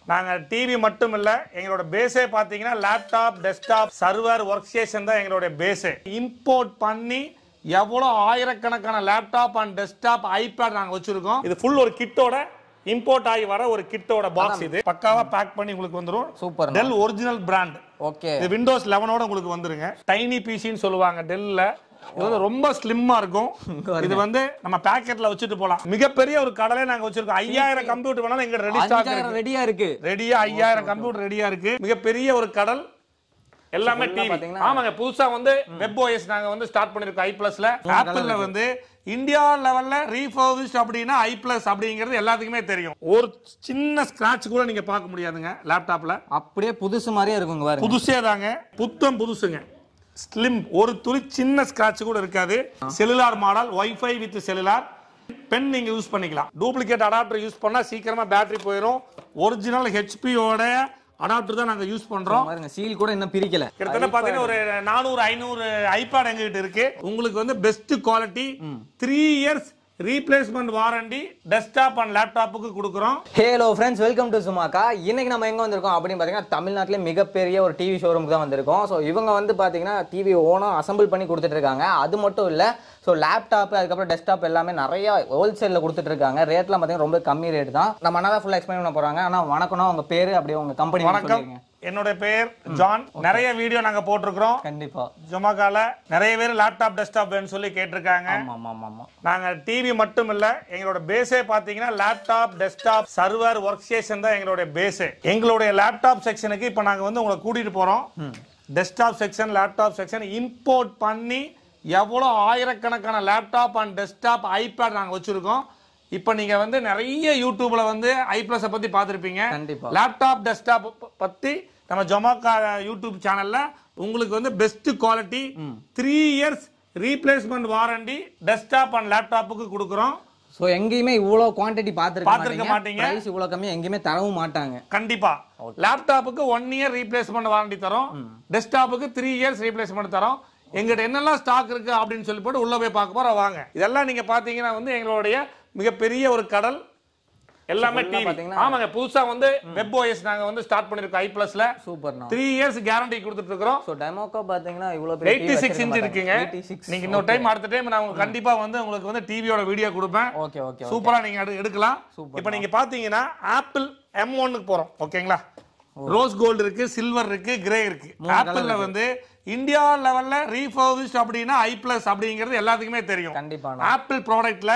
நாங்க டிவி மட்டும் இல்ல எங்களோட பேஸே பாத்தீங்கன்னா laptop desktop server work station தான் எங்களுடைய பேஸே இம்போர்ட் பண்ணி எவ்வளவு ஆயிரக்கணக்கான லேப்டாப் அண்ட் டெஸ்க்டாப் ஐபேட் நாங்க வச்சிருக்கோம் இது ஃபுல் ஒரு கிட்டோட இம்போர்ட் ஆகி வர ஒரு கிட்டோட பாக்ஸ் இது பக்காவா பேக் பண்ணி உங்களுக்கு வந்துரும் super Dell original brand okay இது விண்டோஸ் லெவனோட உங்களுக்கு வந்துருங்க டைனி பிசின்னு சொல்லுவாங்க டெல்ல இது வந்து ரொம்ப ஸ்லிம்மா இருக்கும் இது வந்து நம்ம பாக்கெட்ல வச்சுட்டு போலாம் மிகப்பெரிய ஒரு கடலை நாங்க வச்சிருக்கோம் ஐயாயிரம் கம்ப்யூட்டர் வேணாலும் எங்க ரெடி ஸ்டாக் அஞ்சாயிரம் ரெடியா இருக்கு ரெடியா ஐயாயிரம் கம்ப்யூட்டர் ரெடியா இருக்கு மிகப்பெரிய ஒரு கடல் எல்லாமே full-ஆ டிவி பாத்தீங்கன்னா- ஆமாங்க புதுசா வந்து வெப் ஓஎஸ் நாங்க வந்து ஸ்டார்ட் பண்ணிருக்கோம் ஐ பிளஸ்ல ஆப்பிள்ல வந்து இந்தியா லெவல்ல ரீஃபர்பிஷ்ட் அப்படின்னா ஐ பிளஸ் அப்படிங்கிறது எல்லாத்துக்குமே தெரியும் ஒரு சின்ன ஸ்கிராட்ச் கூட நீங்க பார்க்க முடியாதுங்க லேப்டாப்ல அப்படியே புதுசு மாதிரியே இருக்குங்க பாருங்க புதுசே தாங்க புத்தம் புதுசுங்க ஸ்லிம் ஒரு துளி சின்ன ஸ்கிராட்ச் கூட இருக்காது cellular model wifi with cellular pen நீங்க யூஸ் பண்ணிக்கலாம் டூப்ளிகேட் அடாப்டர் யூஸ் பண்ணா சீக்கிரமா பேட்டரி போயிடும் ஒரிஜினல் ஹெச்பியோட அடாப்டர் தான் நாங்க யூஸ் பண்றோம் பாருங்க சீல் கூட இன்னும் பிரிக்கல கிட்டத்தட்ட பாத்தீங்கன்னா ஒரு நானூறு ஐநூறு ஐபேட் எங்ககிட்ட இருக்கு உங்களுக்கு வந்து best quality three years replacement warranty desktop and லேப்டாப்புக்கு கொடுக்குறோம் ஹலோ ஃப்ரெண்ட்ஸ் வெல்கம் டு சுமாக்கா இன்னைக்கு நம்ம எங்க வந்திருக்கோம் அப்படின்னு பார்த்தீங்கன்னா தமிழ்நாட்டிலே மிகப்பெரிய ஒரு டிவி ஷோரூமுக்கு தான் வந்திருக்கோம் ஸோ இவங்க வந்து பார்த்தீங்கன்னா டிவி ஓனாக அசம்பிள் பண்ணி கொடுத்துட்டு இருக்காங்க அது மட்டும் இல்லை ஸோ லேப்டாப் அதுக்கப்புறம் டெஸ்க்டாப் எல்லாமே நிறைய ஹோல்சேலில் கொடுத்துட்டு இருக்காங்க ரேட்லாம் பார்த்தீங்கன்னா ரொம்ப கம்மி ரேட் தான் நம்ம அண்ணா தான் ஃபுல்லாக எக்ஸ்பிளைன் பண்ண போறாங்க ஆனால் வணக்கம்னா உங்க பேர் அப்படியே உங்க கம்பெனி வணக்கம் என்னோட பெயர் ஜான் நிறைய வீடியோ நாங்க போட்டிருக்கிறோம் கண்டிப்பா ஜொமாக்கால நிறைய பேர் லேப்டாப் டெஸ்க்டாப் வேணும்னு சொல்லி கேட்டிருக்காங்க ஆமா ஆமா ஆமா ஆமா நாங்க டிவி மட்டும் இல்ல எங்களோட பேஸே பாத்தீங்கன்னா laptop desktop server work station தான் எங்களுடைய பேஸே எங்களுடைய லேப்டாப் செக்ஷனுக்கு இப்போ நாங்க வந்து உங்களை கூட்டிட்டு போறோம் desktop section laptop section import பண்ணி எவ்வளோ ஆயிரக்கணக்கான லேப்டாப் அண்ட் டெஸ்க்டாப் ஐபேட் நாங்க வச்சிருக்கோம் இப்போ நீங்க வந்து நிறைய யூடியூப்ல வந்து ஐ பிளஸை பத்தி பார்த்திருப்பீங்க கண்டிப்பா. லேப்டாப் டெஸ்க்டாப் பத்தி நம்ம ஜொமாக்கா யூடியூப் சேனல்ல உங்களுக்கு வந்து best quality three years replacement warranty desktop and லேப்டாப்புக்கு கொடுக்குறோம் ஸோ எங்கேயுமே இவ்வளோ குவான்டிட்டி பார்த்திருக்க பார்த்துருக்க மாட்டீங்க. மாட்டீங்க ப்ரைஸ் இவ்வளோ கம்மி எங்கேயுமே தரவும் மாட்டாங்க கண்டிப்பா லேப்டாப்புக்கு ஒன் இயர் ரீப்ளேஸ்மெண்ட் வாரண்டி தரோம் டெஸ்க்டாப்புக்கு த்ரீ இயர்ஸ் ரீப்ளேஸ்மெண்ட் தரோம் எங்கிட்ட என்னெல்லாம் ஸ்டாக் இருக்கு அப்படின்னு சொல்லி போட்டு உள்ள போய் பார்க்க போறோம் வாங்க இதெல்லாம் நீங்க பாத்தீங்கன்னா வந்து எங்களுடைய மிகப்பெரிய ஒரு கடல் எல்லாமே full-ஆ டிவி பாத்தீங்கன்னா- ஆமாங்க புதுசா வந்து வெப் ஓஎஸ் நாங்க வந்து ஸ்டார்ட் பண்ணிருக்கோம் ஐ பிளஸ்ல சூப்பர்ண்ணா த்ரீ இயர்ஸ் கேரண்டி கொடுத்துட்டு இருக்கிறோம் ஸோ டெமோக்கா பார்த்தீங்கன்னா இவ்வளோ எயிட்டி சிக்ஸ் இன்ச் இருக்குங்க எயிட்டி சிக்ஸ் நீங்க இன்னொரு டைம் அடுத்த டைம் நான் உங்களுக்கு கண்டிப்பா வந்து உங்களுக்கு வந்து டிவியோட வீடியோ கொடுப்பேன் ஓகே ஓகே சூப்பரா நீங்க எடு- எடுக்கலாம் இப்போ நீங்க பாத்தீங்கன்னா ஆப்பிள் எம் ஒன்னுக்கு போறோம் ஓகேங்களா ரோஸ் கோல்டு இருக்கு சில்வர் இருக்கு கிரே இருக்கு ஆப்பிள்ல வந்து இந்தியா லெவல்ல ரீஃபர்பிஷ்ட் அப்படின்னா ஐ பிளஸ் அப்படிங்கிறது எல்லாத்துக்குமே தெரியும் கண்டிப்பாண்ணா ஆப்பிள் ப்ராடக்ட்ல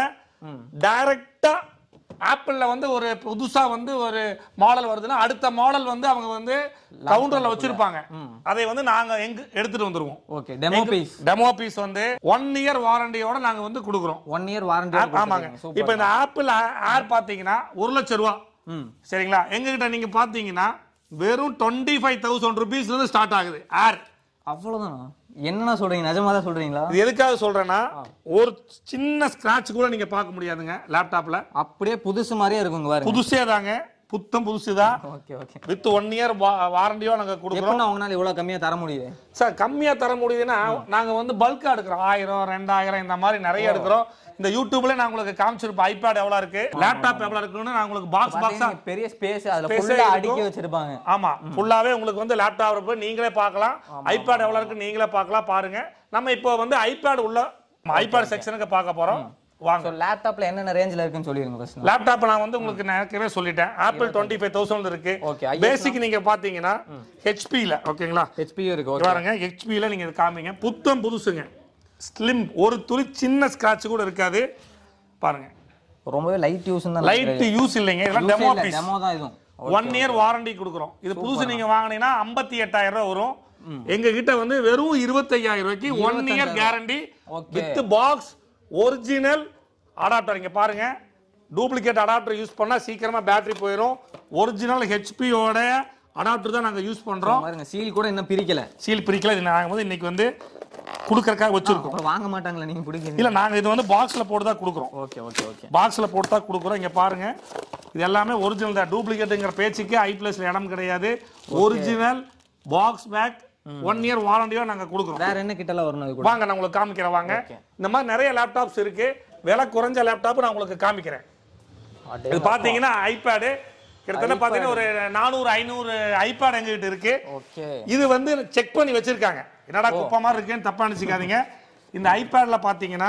டைரக்டா ஆப்பிள்ல வந்து ஒரு புதுசா வந்து ஒரு மாடல் வருதுன்னா அடுத்த மாடல் வந்து அவங்க வந்து கவுண்டர்ல வச்சிருப்பாங்க அதை வந்து நாங்க எங்க எடுத்துட்டு வந்துருவோம் okay demo piece demo piece வந்து ஒன் இயர் வாரண்டியோட நாங்க வந்து கொடுக்குறோம் ஒன் இயர் வாரண்டி ஆமாங்க இப்போ இந்த ஆப்பிள் ஏர் பாத்தீங்கன்னா ஒரு லட்சம் ரூபா ம் சரிங்களா எங்ககிட்ட நீங்க பாத்தீங்கன்னா வெறும் டுவெண்ட்டி ஃபைவ் தௌசண்ட் ருபீஸ்ல இருந்து ஸ்டார்ட் ஆகுது ஏர் அவ்வளோதானா என்னண்ணா சொல்றீங்க நிஜமா தான் சொல்றீங்களா இது எதுக்காக சொல்றேன்னா ஒரு சின்ன ஸ்கிராட்ச் கூட நீங்க பார்க்க முடியாதுங்க லேப்டாப்ல அப்படியே புதுசு மாதிரியே இருக்குங்க பாருங்க புதுசே தாங்க புத்தம் புதுசுதான் okay okay with one year வாரண்டியோ நாங்க கொடுக்குறோம் எப்படின்னா உங்களால இவ்வளோ கம்மியா தர முடியுது சார் கம்மியா தர முடியுதுன்னா நாங்க வந்து பல்கா எடுக்கிறோம் ஆயிரம் ரெண்டாயிரம் இந்த மாதிரி நிறைய எடுக்கிறோம் இந்த யூடியூப்ல நான் உங்களுக்கு காமிச்சிருப்பேன் ஐபேட் எவ்வளவு இருக்கு லேப்டாப் எவ்வளவு இருக்குன்னு நான் உங்களுக்கு பாக்ஸ் பாக்ஸா பாத்தீங்கன்னா பெரிய ஸ்பேஸ் அதுல Space ஃபுல்லா இருக்கும். அடுக்கி வச்சிருப்பாங்க ஆமா ஃபுல்லாவே உங்களுக்கு வந்து லேப்டாப் போய் நீங்களே பார்க்கலாம் ஐபேட் எவ்வளவு இருக்கு நீங்களே பார்க்கலாம் பாருங்க நம்ம இப்போ வந்து ஐபேட் உள்ள ஐபேட் செக்ஷனுக்கு பார்க்க போறோம் வாங்க ஸோ லேப்டாப்ல என்னென்ன ரேஞ்சில் இருக்குன்னு சொல்லிருங்க ஃபர்ஸ்ட் லேப்டாப் நான் வந்து உங்களுக்கு ஏற்கனவே சொல்லிட்டேன் ஆப்பிள் டுவெண்ட்டி ஃபைவ் தௌசண்ட் இருக்கு Okay, IS பேசிக் நீங்க பாத்தீங்கன்னா ஹெச்பில ஓகேங்களா ஹெச்பியும் இருக்கு இங்க ஓகே பாருங்க ஹெச்பில நீங்க இது காமிங்க புத்தம் புதுசுங்க ஸ்லிம் ஒரு துளி சின்ன ஸ்கிராட்ச் கூட இருக்காது பாருங்க ரொம்பவே லைட் யூஸ் தான் லைட் யூஸ் இல்லைங்க இதெல்லாம் டெமோ பீஸ் டெமோ தான் இதுவும் ஒன் இயர் வாரண்டி கொடுக்குறோம் இது புதுசு நீங்க வாங்குனீங்கன்னா ஐம்பத்தி எட்டாயிரம் ரூபாய் வரும் எங்க கிட்ட வந்து வெறும் இருபத்தையாயிரம் ரூபாய்க்கு one year guarantee Okay. With box original adapter இங்க பாருங்க டூப்ளிகேட் அடாப்டர் யூஸ் பண்ணா சீக்கிரமா பேட்டரி போயிடும் ஒரிஜினல் ஹெச்பியோட அடாப்டர் தான் நாங்க யூஸ் பண்றோம் பாருங்க சீல் கூட இன்னும் பிரிக்கல சீல் பிரிக்கல இது நாங்க வந்து இன்னைக்கு வந்து கொடுக்கறக்காக வச்சிருக்கோம் அப்புறம் வாங்க மாட்டாங்களா நீங்க பிடிக்கிறீங்க இல்ல நாங்க இது வந்து பாக்ஸ்ல போட்டு தான் கொடுக்குறோம் ஓகே ஓகே ஓகே பாக்ஸ்ல போட்டு தான் கொடுக்குறோம் இங்க பாருங்க இது எல்லாமே ஒரிஜினல் தான் டூப்ளிகேட்டுங்கிற பேச்சுக்கு ஐ பிளஸ்ல இடம் கிடையாது original box pack one year வாரண்டியோ நாங்க கொடுக்குறோம் வேற என்ன கிட்டலாம் வரணும் அது கூட வாங்க நான் உங்களுக்கு காமிக்கிறேன் வாங்க இந்த மாதிரி நிறைய லேப்டாப்ஸ் இருக்கு விலை குறைஞ்ச லேப்டாப் நான் உங்களுக்கு காமிக்கிறேன் இது பாத்தீங்கன்னா ஐபேடு கிட்டத்தட்ட பாத்தீங்கன்னா ஒரு நானூறு ஐநூறு ஐபேட் எங்ககிட்ட இருக்கு ஓகே இது வந்து செக் பண்ணி வச்சிருக்காங்க என்னடா குப்பை மாதிரி இருக்குன்னு தப்பா நினைச்சுக்காதீங்க இந்த ஐபேட்ல பாத்தீங்கன்னா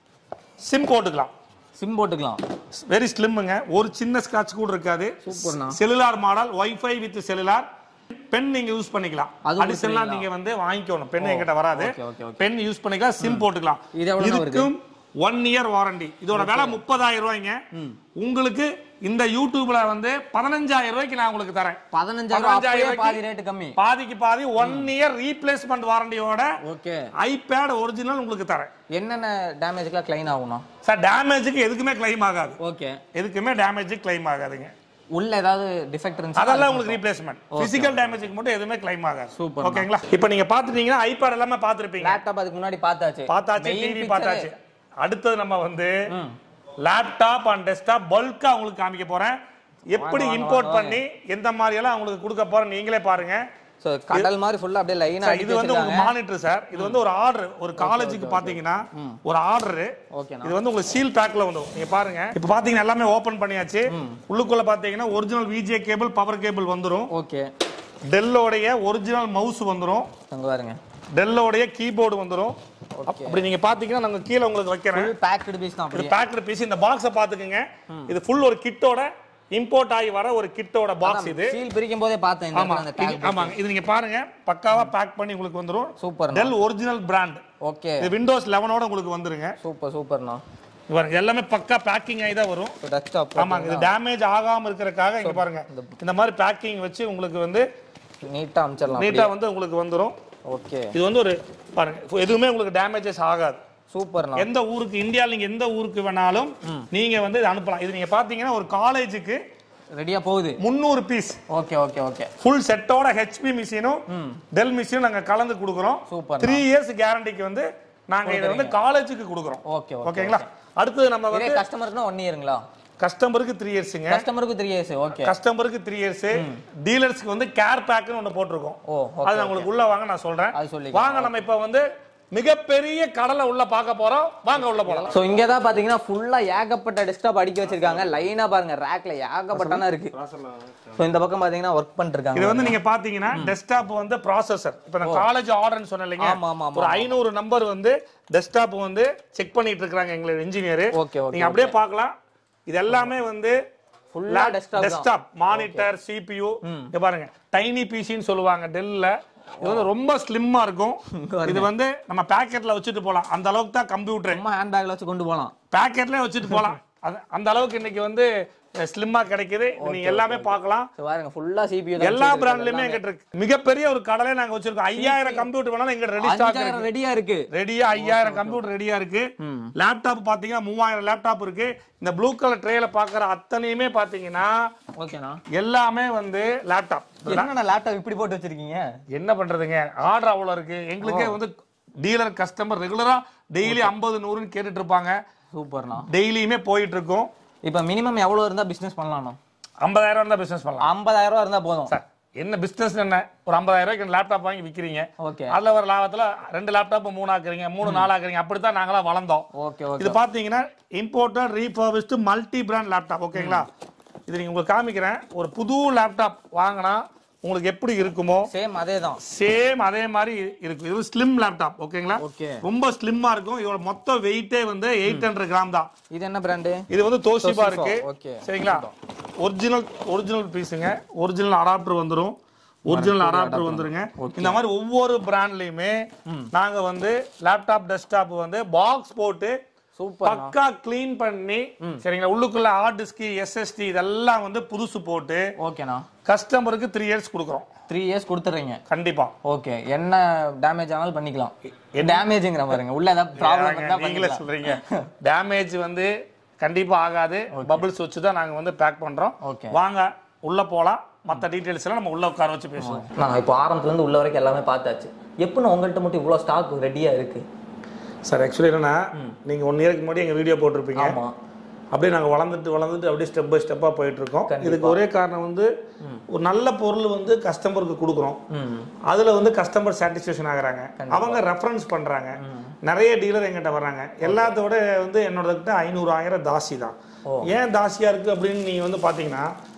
சிம் போட்டுக்கலாம் சிம் போட்டுக்கலாம் வெரி ஸ்லிம்முங்க ஒரு சின்ன ஸ்கிராட்ச் கூட இருக்காது சூப்பர்ண்ணா cellular model wifi with cellular pen நீங்க யூஸ் பண்ணிக்கலாம் அதுவும் அடிஷனலா நீங்க வந்து வாங்கிக்கணும் பென் என்கிட்ட வராது okay okay okay pen use பண்ணிக்கலாம் சிம் போட்டுக்கலாம் இது எவ்வளவு வருது இதுக்கும் ஒன் இயர் வாரண்டி இதோட விலை முப்பதாயிரம் ரூபாய்ங்க உங்களுக்கு இந்த யூடியூப்ல வந்து பதினஞ்சாயிரம் ரூபாய்க்கு நான் உங்களுக்கு தரேன் பதினஞ்சாயிரம் அப்படியே பதினஞ்சாயிரம் பாதி ரேட்டு கம்மி பாதிக்கு பாதி ஒன் இயர் ரீப்ளேஸ்மெண்ட் வாரண்டியோட ஓகே ஐபேட் ஒரிஜினல் உங்களுக்கு தரேன் என்னென்ன டேமேஜ்க்குலாம் க்ளைன் ஆகும்ண்ணா சார் டேமேஜுக்கு எதுக்குமே கிளைம் ஆகாது ஓகே எதுக்குமே டேமேஜுக்கு கிளைம் ஆகாதுங்க உள்ள ஏதாவது டிஃபெக்ட் இருந்துச்சு அதெல்லாம் உங்களுக்கு ரீப்ளேஸ்மெண்ட் பிசிக்கல் டேமேஜுக்கு மட்டும் எதுவுமே கிளைம் ஆகாது Super. ஓகேங்களா இப்போ நீங்க பாத்துட்டீங்கன்னா ஐபேட் எல்லாமே பாத்துருப்பீங்க லேப்டாப் அதுக்கு முன்னாடி பார்த்தாச்சு பார்த்தாச்சு Main டிவி picture- பார்த்தாச்சு அடுத்தது நம்ம வந்து ம். லேப்டாப் அண்ட் டெஸ்க்டாப் பல்கா உங்களுக்கு காமிக்க போறேன் எப்படி இம்போர்ட் பண்ணி எந்த மாதிரி எல்லாம் உங்களுக்கு கொடுக்க போறேன் நீங்களே பாருங்க ஸோ கடல் மாதிரி ஃபுல்லா அப்படியே லைனா சார், இது வந்து உங்களுக்கு மானிட்டர் சார் இது வந்து ஒரு ஆர்டர் ஒரு காலேஜுக்கு பாத்தீங்கன்னா ஒரு ஆர்டர் ஓகேண்ணா இது வந்து உங்களுக்கு சீல் பேக்ல வந்துடும் நீங்க பாருங்க இப்போ பாத்தீங்கன்னா எல்லாமே ஓபன் பண்ணியாச்சு உள்ளுக்குள்ள பாத்தீங்கன்னா ஒரிஜினல் விஜே கேபிள் பவர் கேபிள் வந்துரும் ஓகே டெல்லோடைய ஒரிஜினல் மவுஸ் வந்துரும் அங்க பாருங்க டெல்லோடைய கீபோர்டு வந்துரும் அப்படி நீங்க பாத்தீங்கன்னா நாங்க கீழே உங்களுக்கு வைக்கிறேன் ஃபுல் பேக்டு பீஸ் தான் இது அப்படியே பேக்கர் பீஸ் இந்த பாக்ஸை பாத்துக்கோங்க இது ஃபுல் ஒரு கிட்டோட இம்போர்ட் ஆகி வர ஒரு கிட்டோட பாக்ஸ் இது சீல் பிரிக்கும் போதே பார்த்தேன் இந்த ஆமா இடத்துல அந்த இது- டேக் ஆமாங்க இது நீங்க பாருங்க பக்காவா பேக் பண்ணி உங்களுக்கு வந்துரும் super Dell original brand okay இது விண்டோஸ் லெவனோட உங்களுக்கு வந்துருங்க சூப்பர் சூப்பர்ண்ணா இது பாருங்க எல்லாமே பக்கா பேக்கிங் ஆகி தான் வரும் ஸோ டெஸ்க்டாப் ஆமாங்க இது டேமேஜ் ஆகாம இருக்கறதுக்காக இங்க பாருங்க இந்த மாதிரி பேக்கிங் வச்சு உங்களுக்கு வந்து நீட்டா அமைச்சிடலாம் நீட்டா வந்து உங்களுக்கு வந்துரும் ஓகே இது வந்து ஒரு பாருங்க எதுவுமே உங்களுக்கு டேமேஜஸ் ஆகாது சூப்பர்ண்ணா எந்த ஊருக்கு இந்தியாவில் நீங்க எந்த ஊருக்கு வேணாலும் நீங்க வந்து இது அனுப்பலாம் இது நீங்க பாத்தீங்கன்னா ஒரு காலேஜுக்கு ரெடியா போகுது முந்நூறு piece okay okay okay full செட்டோட ஹெச்பி மிஷினும் டெல் மிஷினும் நாங்க கலந்து கொடுக்குறோம் சூப்பர் த்ரீ இயர்ஸ் கேரண்டிக்கு வந்து நாங்க இதை வந்து காலேஜுக்கு கொடுக்குறோம் ஓகே ஓகே ஓகேங்களா அடுத்தது நம்ம இதே வந்து கஸ்டமருக்குனா ஒன் இயருங்களா கஸ்டமருக்கு த்ரீ இயர்ஸுங்க கஸ்டமருக்கு த்ரீ இயர்ஸ் ஓகே கஸ்டமருக்கு த்ரீ இயர்ஸ் டீலர்ஸ்க்கு வந்து கேர் பேக்னு ஒன்று போட்டிருக்கோம் ஓ அது நான் உங்களுக்கு உள்ள வாங்க நான் சொல்றேன் அது சொல்லி வாங்க நம்ம இப்ப வந்து மிகப்பெரிய கடலை உள்ள பார்க்க போறோம் வாங்க உள்ள போலாம் ஸோ இங்கே தான் பார்த்தீங்கன்னா ஃபுல்லாக ஏகப்பட்ட டெஸ்க்டாப் அடுக்கி வச்சிருக்காங்க லைனாக பாருங்க ரேக்ல ஏகப்பட்டனா இருக்கு ஸோ இந்த பக்கம் பார்த்தீங்கன்னா ஒர்க் பண்ணிட்டு இருக்காங்க இது வந்து நீங்க பாத்தீங்கன்னா டெஸ்க்டாப் வந்து ப்ராசஸர் இப்ப நான் காலேஜ் ஆர்டர்னு சொன்னேன் இல்லைங்க ஆமா, ஆமா, ஆமா. ஒரு ஐநூறு நம்பர் வந்து டெஸ்க்டாப் வந்து செக் பண்ணிட்டு இருக்காங்க எங்களோட இன்ஜினியர் ஓகே ஓகே நீங்க அப்படியே பார்க்கலாம் இது எல்லாமே வந்து ஃபுல்லாக டெஸ்க்டாப் தான் டெஸ்க்டாப் மானிட்டர் சிபியூ இங்க பாருங்க டைனி பிசின்னு சொல்லுவாங்க டெல்ல இது வந்து ரொம்ப ஸ்லிம்மா இருக்கும் இது வந்து நம்ம பாக்கெட்ல வச்சுட்டு போலாம் அந்த அளவுக்கு தான் கம்ப்யூட்டர் சும்மா ஹேண்ட்பேக்கில் வச்சு கொண்டு போகலாம் பாக்கெட்லயே வச்சுட்டு போலாம் அது- அந்த அளவுக்கு இன்னைக்கு வந்து ஸ்லிம்மா கிடைக்குது இது நீங்க எல்லாமே பார்க்கலாம் ஸோ பாருங்க ஃபுல்லாக சிபியூ எல்லா பிராண்ட்லயுமே எங்கிட்ட இருக்கு மிகப்பெரிய ஒரு கடலை நாங்க வச்சிருக்கோம் ஐயாயிரம் கம்ப்யூட்டர் வேணாலும் எங்க ரெடி ஸ்டாக் அஞ்சாயிரம் ரெடியா இருக்கு ரெடியா ஐயாயிரம் கம்ப்யூட்டர் ரெடியா இருக்கு லேப்டாப் பாத்தீங்கன்னா மூவாயிரம் லேப்டாப் இருக்கு இந்த ப்ளூ கலர் ட்ரேல பாக்குற அத்தனையுமே பாத்தீங்கன்னா ஓகேண்ணா எல்லாமே வந்து லேப்டாப் என்னண்ணா லேப்டாப் இப்படி போட்டு வச்சிருக்கீங்க என்ன பண்றதுங்க ஆர்டர் அவ்வளவு இருக்கு எங்களுக்கே வந்து டீலர் கஸ்டமர் ரெகுலரா டெய்லி ஐம்பது நூறுன்னு கேட்டுட்டு இருப்பாங்க சூப்பர்ண்ணா டெய்லியுமே போயிட்டு இருக்கும் இப்போ மினிமம் எவ்வளோ இருந்தா பிசினஸ் பண்ணலாம்ண்ணா ஐம்பதாயிரம் இருந்தா பிசினஸ் பண்ணலாம் ஐம்பதாயிரம் ரூபா இருந்தா போதும் சார் என்ன பிசினஸ் என்ன ஒரு ஐம்பதாயிரம் ரூபாய்க்கு லேப்டாப் வாங்கி விக்கிறீங்க ஓகே அதுல ஒரு லாபத்துல ரெண்டு லேப்டாப் மூணு ஆக்குறீங்க மூணு நாலு ஆக்குறீங்க அப்படித்தான் நாங்களாம் வளர்ந்தோம் ஓகே ஓகே இது பாத்தீங்கன்னா imported refurbished multi brand laptop ஓகேங்களா இது நீங்க உங்களுக்கு காமிக்கிறேன் ஒரு புது லேப்டாப் வாங்கினா உங்களுக்கு எப்படி இருக்குமோ சேம் அதே தான் சேம் அதே மாதிரி இருக்கும் இது ஸ்லிம் லேப்டாப் ஓகேங்களா ஓகே ரொம்ப ஸ்லிம்மா இருக்கும் இதோட மொத்த வெயிட்டே வந்து எயிட் ஹண்ட்ரட் கிராம் தான் இது என்ன பிராண்டு இது வந்து தோஷிபா Toshiba, இருக்கு okay. சரிங்களா ஒரிஜினல் ஒரிஜினல் பீஸுங்க ஒரிஜினல் அடாப்டர் வந்துரும் ஒரிஜினல் அடாப்டர் வந்துருங்க இந்த மாதிரி ஒவ்வொரு பிராண்ட்லயுமே நாங்க வந்து லேப்டாப் டெஸ்க்டாப் வந்து பாக்ஸ் போட்டு சூப்பர் பக்கா க்ளீன் பண்ணி சரிங்களா உள்ளுக்குள்ள ஹார்ட் டிஸ்க் எஸ்எஸ்டி இதெல்லாம் வந்து புதுசு போட்டு ஓகேண்ணா கஸ்டமருக்கு த்ரீ இயர்ஸ் கொடுக்குறோம் த்ரீ இயர்ஸ் கொடுத்துறீங்க கண்டிப்பா ஓகே என்ன டேமேஜ் ஆனாலும் பண்ணிக்கலாம் டேமேஜ்ங்கிற பாருங்க உள்ள ஏதாவது ப்ராப்ளம் ஏங்க, இருந்தா நீங்களே பண்ணிக்கலாம் சொல்றீங்க டேமேஜ் வந்து கண்டிப்பா ஆகாது பபிள்ஸ் வச்சு தான் நாங்க வந்து பேக் பண்றோம் ஓகே வாங்க உள்ள போலாம் மத்த டீடைல்ஸ் எல்லாம் நம்ம உள்ள உட்கார வச்சு பேசுவோம் நான் இப்போ ஆரம்பத்துல இருந்து உள்ள வரைக்கும் எல்லாமே பார்த்தாச்சு எப்படின்னு உங்கள்கிட்ட மட்டும் இவ்வளோ ஸ்டாக் ரெடியா இருக்கு சார் ஆக்சுவலி என்னன்னா நீங்க ஒன் இயருக்கு முன்னாடி எங்க வீடியோ போட்டிருப்பீங்க ஆமா அப்படியே நாங்க வளர்ந்துட்டு வளர்ந்துட்டு அப்படியே ஸ்டெப் பை ஸ்டெப்பா போயிட்டு இருக்கோம் இதுக்கு ஒரே காரணம் வந்து ஒரு நல்ல பொருள் வந்து கஸ்டமருக்கு கொடுக்குறோம் ம் அதுல வந்து கஸ்டமர் சாட்டிஸ்ஃபேக்ஷன் ஆகுறாங்க அவங்க ரெஃபரன்ஸ் பண்றாங்க நிறைய டீலர் எங்கிட்ட வர்றாங்க எல்லாத்தோட வந்து என்னோட கிட்ட ஐநூறு ஆயிரம் தாசி தான் ஏன் தாசியா இருக்கு அப்படின்னு நீங்க வந்து பாத்தீங்கன்னா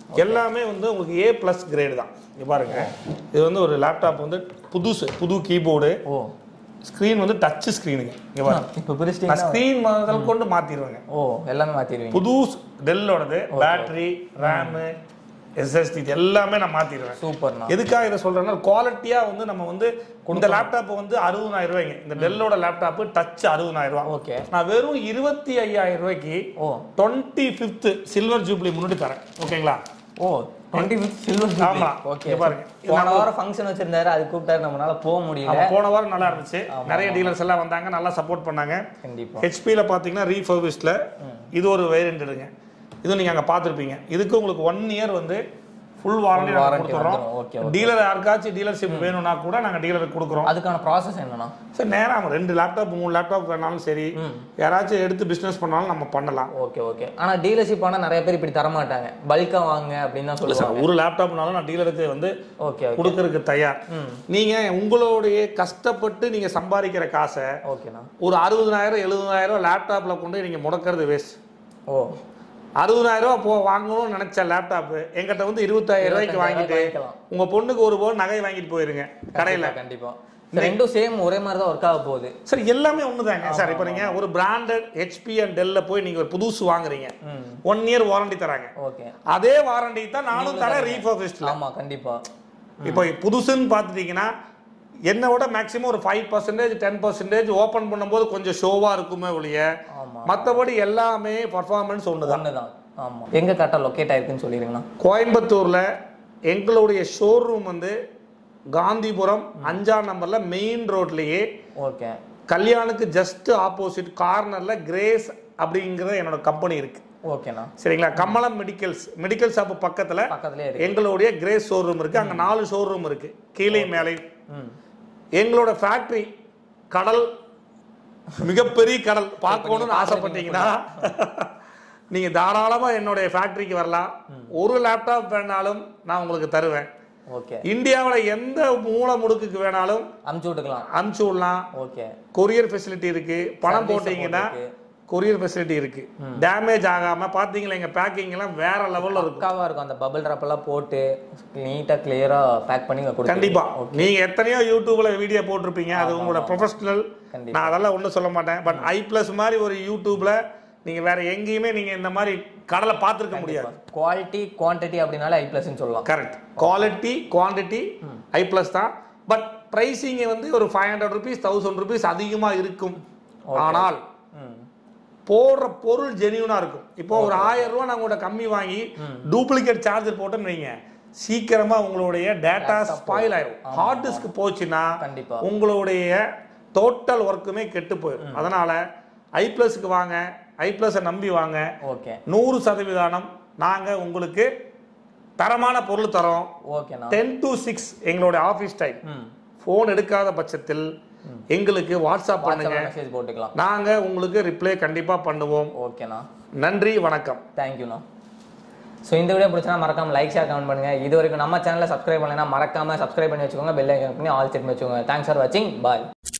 எல்லாமே வந்து உங்களுக்கு ஏ ப்ளஸ் கிரேடு தான் இங்க பாருங்க இது வந்து ஒரு லேப்டாப் வந்து புதுசு புது கீபோர்டு ஓ ஸ்க்ரீன் வந்து டச் ஸ்க்ரீனுங்க இங்க பாருங்க இப்போ நான் பிரிச்சிட்டீங்கன்னா ஸ்க்ரீன் முதல் கொண்டு மாத்திடுவேங்க ஓ எல்லாமே மாத்திடுவீங்க புது டெல்லோடது பேட்டரி ரேமு எஸ்எஸ்டி எல்லாமே நான் மாத்திடுவேன் சூப்பர்ண்ணா எதுக்காக இதை சொல்றேன்னா குவாலிட்டியா வந்து நம்ம வந்து இந்த லேப்டாப் வந்து அறுபதாயிரம் ரூபாய்ங்க இந்த டெல்லோட லேப்டாப் டச் அறுபதாயிரம் ரூபாய் ஓகே நான் வெறும் இருபத்தி ஐயாயிரம் ரூபாய்க்கு ஓ டுவெண்ட்டி ஃபிஃப்த் சில்வர் ஜூப்ளி முன்னாடி தரேன் ஓகேங்களா ஓ டுவெண்ட்டி ஃபிஃப்த் சில்வர் ஆமா. ஓகே இங்க பாருங்க. போன வாரம் ஃபங்க்ஷன் வச்சிருந்தாரு அது கூப்பிட்டாரு நம்மளால போக முடியல அவன் போன வாரம் நல்லா இருந்துச்சு நிறைய டீலர்ஸ் எல்லாம் வந்தாங்க நல்லா சப்போர்ட் பண்ணாங்க கண்டிப்பா ஹெச்பியில் பார்த்தீங்கன்னா ரீஃபர்பிஸ்டில் இது ஒரு வேரியன்ட் எடுங்க இது நீங்கள் அங்கே பார்த்துருப்பீங்க இதுக்கு உங்களுக்கு ஒன் இயர் வந்து ஃபுல் வாரண்டி நாங்கள் warranty வந்துரும். Okay, கொடுத்துறோம் டீலர் யாருக்காச்சும் டீலர்ஷிப் வேணும்னா கூட நாங்கள் டீலருக்கு கொடுக்குறோம் அதுக்கான ப்ராசஸ் என்னன்னா சார் நேரா அவன் ரெண்டு லேப்டாப் மூணு லேப்டாப் வேணாலும் சரி யாராச்சும் எடுத்து பிஸ்னஸ் பண்ணாலும் நம்ம பண்ணலாம் ஓகே ஓகே ஆனா டீலர்ஷிப் ஆனா நிறைய பேர் இப்படி தர மாட்டாங்க பல்கா வாங்க அப்படின்னு தான் சொல்லுவாங்க சார் ஒரு லேப்டாப்னாலும் நான் டீலருக்கு வந்து ஓகே ஓகே கொடுக்கறதுக்கு தயார் நீங்க உங்களுடைய கஷ்டப்பட்டு நீங்க சம்பாதிக்கிற காசை ஓகேண்ணா ஒரு அறுபதாயிரம் எழுபதாயிரம் லேப்டாப்ல கொண்டு போய் நீங்க முடக்கிறது வேஸ்ட் ஓ அறுபதாயிரம் ரூபாய் போ வாங்கணும்னு நினைச்ச லேப்டாப் எங்கிட்ட வந்து இருபத்தாயிரம் ரூபாய்க்கு வாங்கிட்டு வாங்கிக்கலாம். உங்க பொண்ணுக்கு ஒரு பவுன் நகை வாங்கிட்டு போயிருங்க கடையில கண்டிப்பா இந்த ரெண்டும் சேம் ஒரே மாதிரி தான் ஒர்க் ஆக போகுது சார் எல்லாமே ஒண்ணுதாங்க சார் இப்போ நீங்க ஒரு பிராண்டட் ஹெச்பி அண்ட் டெல்ல போய் நீங்க ஒரு புதுசு வாங்குறீங்க ஒன் இயர் வாரண்டி தராங்க ஓகே அதே வாரண்டி தான் நானும் தரேன் ரீஃபர்பிஸ்ட்ல ஆமா கண்டிப்பா இப்போ புதுசுன்னு பார்த்துட்டீங்கன்னா என்னை விட மேக்ஸிமம் ஒரு five percentage ten percentage open பண்ணும்போது கொஞ்சம் ஷோவாக இருக்குமே ஒழிய ஆமா மற்றபடி எல்லாமே பர்ஃபார்மன்ஸ் ஒன்று தான் ஒண்ணுதான் ஆமா எங்க கரெக்டா லொக்கேட் ஆயிருக்குன்னு சொல்லிருங்கண்ணா கோயம்புத்தூரில் எங்களுடைய ஷோரூம் வந்து காந்திபுரம் அஞ்சாம் நம்பரில் மெயின் ரோட்லேயே ஓகே கல்யாணுக்கு ஜஸ்ட் ஆப்போசிட் கார்னரில் கிரேஸ் அப்படிங்கிற என்னோட கம்பெனி இருக்கு ஓகேண்ணா சரிங்களா கமலம் மெடிக்கல்ஸ் மெடிக்கல் ஷாப் பக்கத்தில் பக்கத்துலயே இருக்கு எங்களுடைய கிரேஸ் ஷோரூம் இருக்கு அங்கே நாலு ஷோரூம் இருக்கு கீழே மேலே ம் எங்களோட ஃபேக்டரி கடல் மிகப்பெரிய கடல் பார்க்கணும்னு ஆசைப்பட்டீங்கன்னா நீங்க தாராளமா என்னுடைய ஃபேக்டரிக்கு வரலாம் ஒரு லேப்டாப் வேணாலும் நான் உங்களுக்கு தருவேன் ஓகே இந்தியாவில் எந்த மூலை முடுக்குக்கு வேணாலும் அமுச்சு விட்டுக்கலாம் அனுப்பிச்சு விடலாம் ஓகே கொரியர் ஃபெசிலிட்டி இருக்கு பணம் Service போட்டீங்கன்னா support இருக்கு. கொரியர் ஃபெசிலிட்டி இருக்கு டேமேஜ் ஆகாம பாத்தீங்களா எங்க பேக்கிங் எல்லாம் வேற லெவல்ல இருக்கும் பக்காவா இருக்கும் அந்த பபிள் ட்ராப் எல்லாம் போட்டு நீட்டா கிளியரா பேக் பண்ணி கொடுத்து கண்டிப்பா நீங்க எத்தனையோ யூடியூப்ல வீடியோ போட்டிருப்பீங்க அது உங்களோட ப்ரொஃபஷனல் கண்டிப்பா. நான் அதெல்லாம் ஒன்றும் சொல்ல மாட்டேன் பட் ஐ பிளஸ் மாதிரி ஒரு யூடியூப்ல நீங்க வேற எங்கேயுமே நீங்க இந்த மாதிரி கடலை பார்த்துருக்க முடியாது குவாலிட்டி குவான்டிட்டி அப்படின்னாலே ஐ பிளஸ்ன்னு சொல்லலாம் correct quality quantity I plus தான் பட் பிரைசிங் வந்து ஒரு five hundred rupees thousand rupees அதிகமா இருக்கும் ஆனால் ம் போடுற பொருள் ஜெனியூனா இருக்கும் இப்போ ஒரு ஆயிரம் ரூபாய் நாங்க உங்கள்ட்ட கம்மி வாங்கி டூப்ளிகேட் சார்ஜர் போட்டோன்னு வைங்க சீக்கிரமா உங்களுடைய டேட்டா ஸ்பாயில் ஆயிரும் ஹார்ட் டிஸ்க் போச்சுன்னா கண்டிப்பா உங்களுடைய டோட்டல் ஒர்க்குமே கெட்டு போயிடும் அதனால ஐ பிளஸ்க்கு வாங்க ஐ பிளஸை நம்பி வாங்க ஓகே நூறு சதவீதம் நாங்க உங்களுக்கு தரமான பொருள் தரோம் ஓகேண்ணா டென் டு சிக்ஸ் எங்களுடைய ஆஃபீஸ் டைம் ம் ஃபோன் எடுக்காத பட்சத்தில் எங்களுக்கு வாட்ஸ்அப் பண்ணுங்க வாட்ஸ்அப் மெசேஜ் போட்டுக்கலாம் நாங்க உங்களுக்கு ரிப்ளை கண்டிப்பா பண்ணுவோம் ஓகேண்ணா நன்றி வணக்கம் தேங்க்யூண்ணா ஸோ இந்த வீடியோ பிடிச்சா மறக்காம லைக் ஷேர் கமெண்ட் பண்ணுங்க இது வரைக்கும் நம்ம சேனலை சப்ஸ்கிரைப் பண்ணலைன்னா மறக்காம சப்ஸ்கிரைப் பண்ணி வச்சுக்கோங்க பெல் ஐக்கன் பண்ணி ஆல் செட் பண்ணி வச்சுக்கோங்க தேங்க்ஸ் ஃபார் வாட்சிங் பாய்